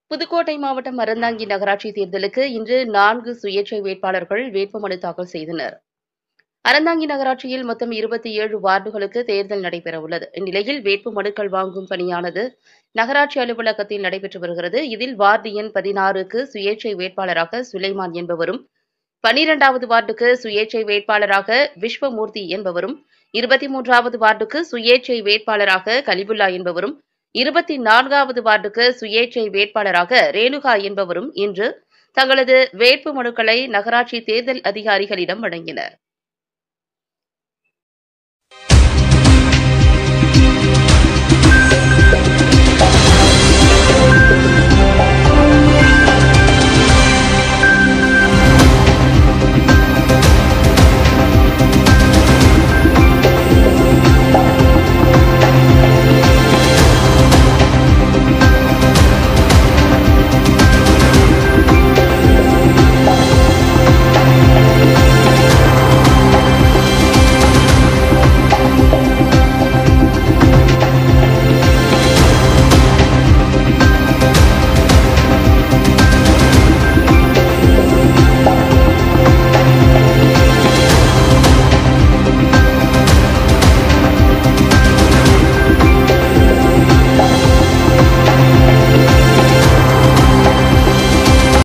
புதுக்கோட்டை மாவட்டம் அறந்தாங்கி நகராட்சி தேர்தலுக்கு இன்று நான்கு சுயேட்சை வேட்பாளர்கள் வேட்புமனு தாக்கல் செய்தனர் அறந்தாங்கி நகராட்சியில் மொத்தம் இருபத்தி ஏழு வார்டுகளுக்கு தேர்தல் நடைபெறவுள்ளது இந்நிலையில் வேட்பு மனுக்கள் வாங்கும் பணியானது நகராட்சி அலுவலகத்தில் நடைபெற்று வருகிறது இதில் வார்டு எண் பதினாறுக்கு சுயேட்சை வேட்பாளராக சுலைமான் என்பவரும் பனிரெண்டாவது வார்டுக்கு சுயேட்சை வேட்பாளராக விஸ்வமூர்த்தி என்பவரும் இருபத்தி மூன்றாவது வார்டுக்கு சுயேட்சை வேட்பாளராக கலிபுல்லா என்பவரும் இருபத்தி நான்காவது வார்டுக்கு சுயேட்சை வேட்பாளராக ரேணுகா என்பவரும் இன்று தங்களது வேட்பு மனுக்களை நகராட்சி தேர்தல் அதிகாரிகளிடம் வழங்கினர்